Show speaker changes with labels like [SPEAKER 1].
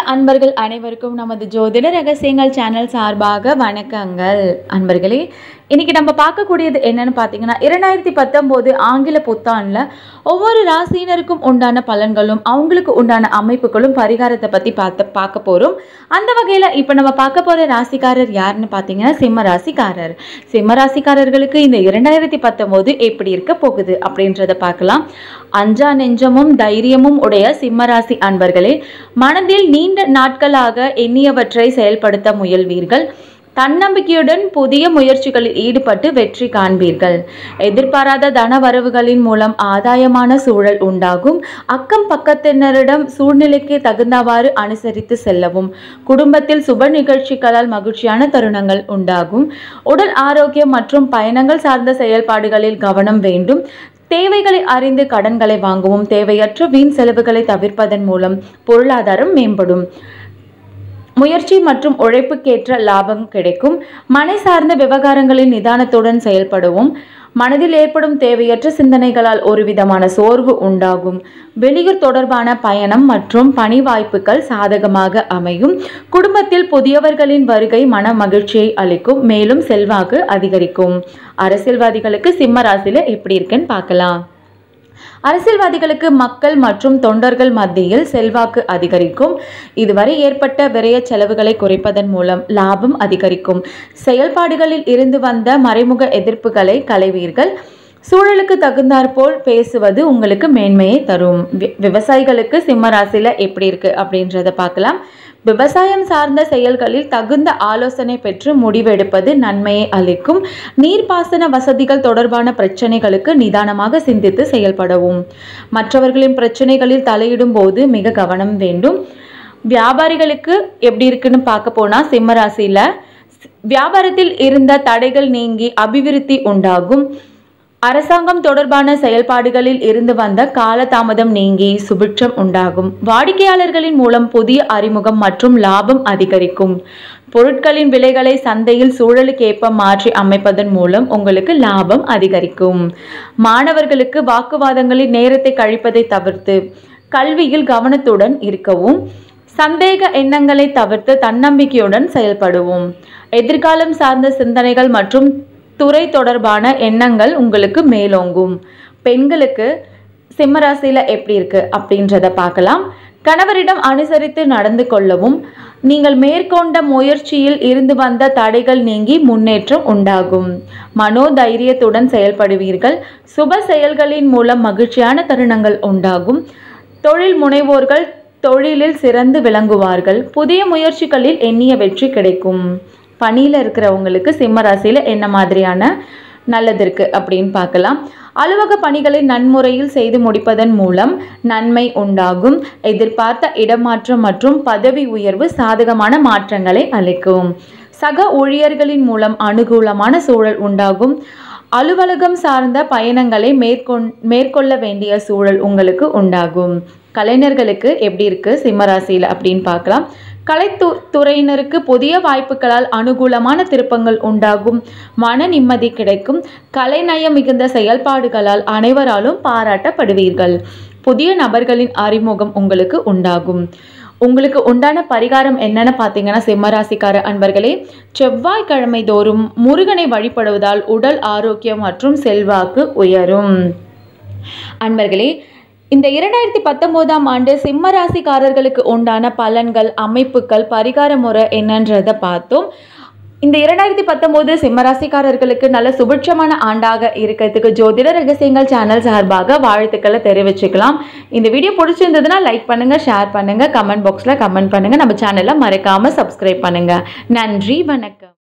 [SPEAKER 1] அன்பர்கள் அனைவருக்கும் நமது ஜோதிட ரகசியங்கள் சேனல் சார்பாக வணக்கங்கள் அன்பர்களே இன்னைக்கு நம்ம பார்க்கக்கூடியது என்னன்னு பார்த்தீங்கன்னா இரண்டாயிரத்தி பத்தொம்போது ஆங்கில புத்தாண்டில் ஒவ்வொரு ராசியினருக்கும் உண்டான பலன்களும் அவங்களுக்கு உண்டான அமைப்புகளும் பரிகாரத்தை பற்றி பார்த்து பார்க்க போகிறோம் அந்த வகையில் இப்போ நம்ம பார்க்க போகிற ராசிக்காரர் யாருன்னு பார்த்தீங்கன்னா சிம்ம ராசிக்காரர் சிம்ம ராசிக்காரர்களுக்கு இந்த இரண்டாயிரத்தி பத்தொம்போது எப்படி இருக்க போகுது அப்படின்றத பார்க்கலாம் அஞ்சா நெஞ்சமும் தைரியமும் உடைய சிம்மராசி அன்பர்களே மனதில் நீண்ட நாட்களாக எண்ணியவற்றை செயல்படுத்த முயல்வீர்கள் தன்னம்பிக்கையுடன் புதிய முயற்சிகளில் ஈடுபட்டு வெற்றி காண்பீர்கள் எதிர்பாராத தன வரவுகளின் மூலம் ஆதாயமான சூழல் உண்டாகும் அக்கம் பக்கத்தினரிடம் சூழ்நிலைக்கு தகுந்தவாறு அனுசரித்து செல்லவும் குடும்பத்தில் சுப நிகழ்ச்சிகளால் மகிழ்ச்சியான தருணங்கள் உண்டாகும் உடல் ஆரோக்கியம் மற்றும் பயணங்கள் சார்ந்த செயல்பாடுகளில் கவனம் வேண்டும் தேவைகளை அறிந்து கடன்களை வாங்கவும் தேவையற்ற வீண் செலவுகளை தவிர்ப்பதன் மூலம் பொருளாதாரம் மேம்படும் முயற்சி மற்றும் உழைப்புக்கேற்ற லாபம் கிடைக்கும் மனை சார்ந்த விவகாரங்களில் நிதானத்துடன் செயல்படவும் மனதில் ஏற்படும் தேவையற்ற சிந்தனைகளால் ஒரு விதமான சோர்வு உண்டாகும் வெளியூர் தொடர்பான பயணம் மற்றும் பணி வாய்ப்புகள் சாதகமாக அமையும் குடும்பத்தில் புதியவர்களின் வருகை மன மகிழ்ச்சியை அளிக்கும் மேலும் செல்வாக்கு அதிகரிக்கும் அரசியல்வாதிகளுக்கு சிம்ம ராசியில எப்படி இருக்குன்னு பார்க்கலாம் அரசியல்வாதிகளுக்கு மக்கள் மற்றும் தொண்டர்கள் மத்தியில் செல்வாக்கு அதிகரிக்கும் இதுவரை ஏற்பட்ட விரய செலவுகளை குறைப்பதன் மூலம் லாபம் அதிகரிக்கும் செயல்பாடுகளில் இருந்து வந்த மறைமுக எதிர்ப்புகளை களைவீர்கள் சூழலுக்கு தகுந்தாற்போல் பேசுவது உங்களுக்கு மேன்மையை தரும் வி- விவசாயிகளுக்கு சிம்ம ராசியில எப்படி இருக்கு அப்படின்றத பார்க்கலாம் விவசாயம் சார்ந்த செயல்களில் தகுந்த ஆலோசனை பெற்று முடிவெடுப்பது நன்மையை அளிக்கும் நீர்ப்பாசன வசதிகள் தொடர்பான பிரச்சனைகளுக்கு நிதானமாக சிந்தித்து செயல்படவும் மற்றவர்களின் பிரச்சனைகளில் தலையிடும் போது மிக கவனம் வேண்டும் வியாபாரிகளுக்கு எப்படி இருக்குன்னு பார்க்க போனா சிம்ம ராசியில வியாபாரத்தில் இருந்த தடைகள் நீங்கி அபிவிருத்தி உண்டாகும் அரசாங்கம் தொடர்பான செயல்பாடுகளில் இருந்து வந்த காலதாமதம் நீங்கி சுபிட்சம் உண்டாகும் வாடிக்கையாளர்களின் மூலம் புதிய அறிமுகம் மற்றும் லாபம் அதிகரிக்கும் பொருட்களின் விலைகளை சந்தையில் சூழலுக்கேற்ப மாற்றி அமைப்பதன் மூலம் உங்களுக்கு லாபம் அதிகரிக்கும் மாணவர்களுக்கு வாக்குவாதங்களில் நேரத்தை கழிப்பதை தவிர்த்து கல்வியில் கவனத்துடன் இருக்கவும் சந்தேக எண்ணங்களை தவிர்த்து தன்னம்பிக்கையுடன் செயல்படுவோம் எதிர்காலம் சார்ந்த சிந்தனைகள் மற்றும் துறை தொடர்பான எண்ணங்கள் உங்களுக்கு மேலோங்கும் பெண்களுக்கு சிம்மராசியில் எப்படி இருக்கு அப்படின்றத பார்க்கலாம் கணவரிடம் அனுசரித்து நடந்து கொள்ளவும் நீங்கள் மேற்கொண்ட முயற்சியில் இருந்து வந்த தடைகள் நீங்கி முன்னேற்றம் உண்டாகும் மனோதைரியத்துடன் செயல்படுவீர்கள் சுப செயல்களின் மூலம் மகிழ்ச்சியான தருணங்கள் உண்டாகும் தொழில் முனைவோர்கள் தொழிலில் சிறந்து விளங்குவார்கள் புதிய முயற்சிகளில் எண்ணிய வெற்றி கிடைக்கும் பணியில் இருக்கிறவங்களுக்கு சிம்ம ராசியில் என்ன மாதிரியான நல்லது இருக்கு அப்படின்னு பார்க்கலாம் அலுவலக பணிகளை நன்முறையில் செய்து முடிப்பதன் மூலம் நன்மை உண்டாகும் எதிர்பார்த்த இடமாற்றம் மற்றும் பதவி உயர்வு சாதகமான மாற்றங்களை அளிக்கும் சக ஊழியர்களின் மூலம் அனுகூலமான சூழல் உண்டாகும் அலுவலகம் சார்ந்த பயணங்களை மேற்கொண் மேற்கொள்ள வேண்டிய சூழல் உங்களுக்கு உண்டாகும் கலைஞர்களுக்கு எப்படி இருக்கு சிம்மராசியில் அப்படின்னு பார்க்கலாம் கலைத்து துறையினருக்கு புதிய வாய்ப்புகளால் அனுகூலமான திருப்பங்கள் உண்டாகும் மன நிம்மதி கிடைக்கும் கலைநயம் மிகுந்த செயல்பாடுகளால் அனைவராலும் பாராட்டப்படுவீர்கள் புதிய நபர்களின் அறிமுகம் உங்களுக்கு உண்டாகும் உங்களுக்கு உண்டான பரிகாரம் என்னன்னு பார்த்தீங்கன்னா சிம்மராசிக்கார அன்பர்களே செவ்வாய்க்கிழமை தோறும் முருகனை வழிபடுவதால் உடல் ஆரோக்கியம் மற்றும் செல்வாக்கு உயரும் அன்பர்களே இந்த இரண்டாயிரத்தி பத்தொம்போதாம் ஆண்டு சிம்ம ராசிக்காரர்களுக்கு உண்டான பலன்கள் அமைப்புகள் பரிகார முறை என்னன்றதை பார்த்தோம் இந்த இரண்டாயிரத்தி பத்தொம்போது சிம்மராசிக்காரர்களுக்கு நல்ல சுபிட்சமான ஆண்டாக இருக்கிறதுக்கு ஜோதிட ரகசியங்கள் சேனல் சார்பாக வாழ்த்துக்களை தெரிவிச்சுக்கலாம் இந்த வீடியோ பிடிச்சிருந்ததுன்னா லைக் பண்ணுங்க ஷேர் பண்ணுங்க கமெண்ட் பாக்ஸில் கமெண்ட் பண்ணுங்க நம்ம சேனலை மறக்காம சப்ஸ்கிரைப் பண்ணுங்க நன்றி வணக்கம்